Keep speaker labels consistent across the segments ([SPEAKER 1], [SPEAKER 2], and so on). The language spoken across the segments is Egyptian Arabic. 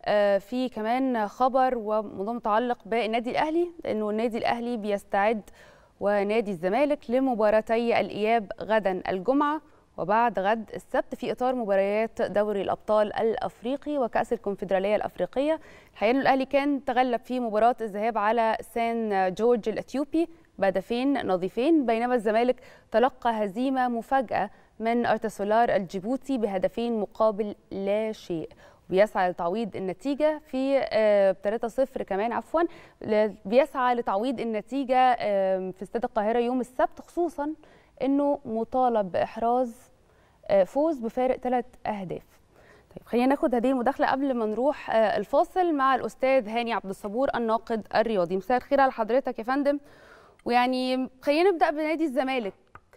[SPEAKER 1] في كمان خبر وموضوع متعلق بالنادي الاهلي لانه النادي الاهلي بيستعد ونادي الزمالك لمباراتي الاياب غدا الجمعه وبعد غد السبت في اطار مباريات دوري الابطال الافريقي وكاس الكونفدراليه الافريقيه الحقيقه الاهلي كان تغلب في مباراه الذهاب على سان جورج الاثيوبي بهدفين نظيفين بينما الزمالك تلقى هزيمه مفاجاه من ارتسولار الجيبوتي بهدفين مقابل لا شيء بيسعى لتعويض النتيجه في 3-0 كمان عفوا بيسعى لتعويض النتيجه في استاد القاهره يوم السبت خصوصا انه مطالب باحراز فوز بفارق ثلاث اهداف طيب خلينا ناخد هذه المداخله قبل ما نروح الفاصل مع الاستاذ هاني عبد الصبور الناقد الرياضي مساء الخير على حضرتك يا فندم ويعني خلينا نبدا بنادي الزمالك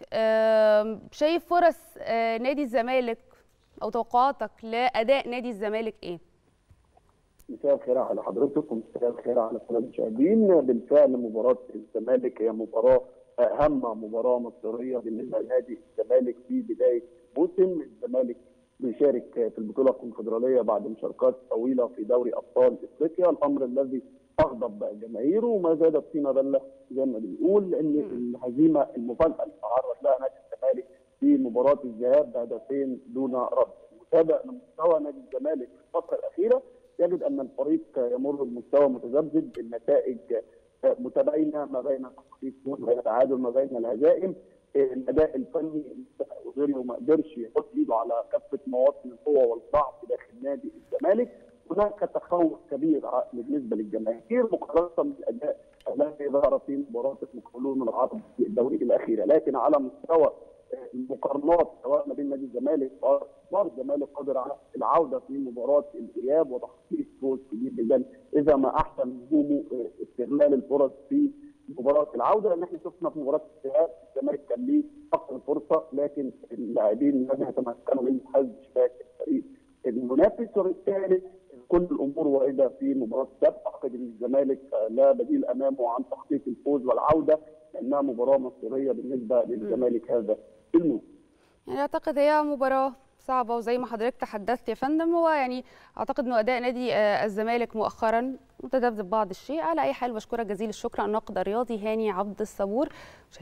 [SPEAKER 1] شايف فرص نادي الزمالك او توقعاتك لاداء نادي الزمالك ايه
[SPEAKER 2] مساء الخير على حضرتك ومساء الخير على كل المشاهدين بالفعل مباراه الزمالك هي مباراه هامه مباراه مصيريه بالنسبه لنادي الزمالك في بدايه الموسم الزمالك بيشارك في البطوله الكونفدراليه بعد مشاركات طويله في دوري ابطال افريقيا الامر الذي اغضب جماهيره وما زاد الطينه بله زي ما بنقول ان الهزيمه المفاجاه اللي تعرض لها نادي الزمالك في مباراه الذهاب بهدفين دون رد متابع لمستوى نادي الزمالك في الفتره الاخيره يجد ان الفريق يمر بمستوى متذبذب النتائج متباينه ما بين تحقيق ما بين التعادل ما بين الهزائم الاداء الفني غيره ما قدرش يحط ايده على كافه مواطن القوه والضعف داخل نادي الزمالك هناك تخوف كبير بالنسبه للجماهير مقارنه بالاداء الذي ظهر في مباراه المقاولون العرب في الدوري الاخيره لكن على مستوى المقارنات سواء ما بين نادي الزمالك واخبار الزمالك قادر على العوده في مباراه الاياب وتحقيق فوز كبير جدا اذا ما احسن هجومه استغلال الفرص في مباراه العوده لان احنا شفنا في مباراه الذهاب الزمالك كان ليه اكثر فرصه لكن اللاعبين لم يتمكنوا من حل شباك الفريق المنافس وبالتالي كل الامور وارده في مباراه السبت اعتقد ان الزمالك لا بديل امامه عن تحقيق الفوز والعوده لانها مباراه مصيريه بالنسبه للزمالك هذا الموسم.
[SPEAKER 1] يعني اعتقد هي مباراه صعبه وزي ما حضرتك تحدثت يا فندم هو يعني اعتقد انه اداء نادي الزمالك مؤخرا متذبذب بعض الشيء على اي حال بشكرك جزيل الشكر الناقد الرياضي هاني عبد الصبور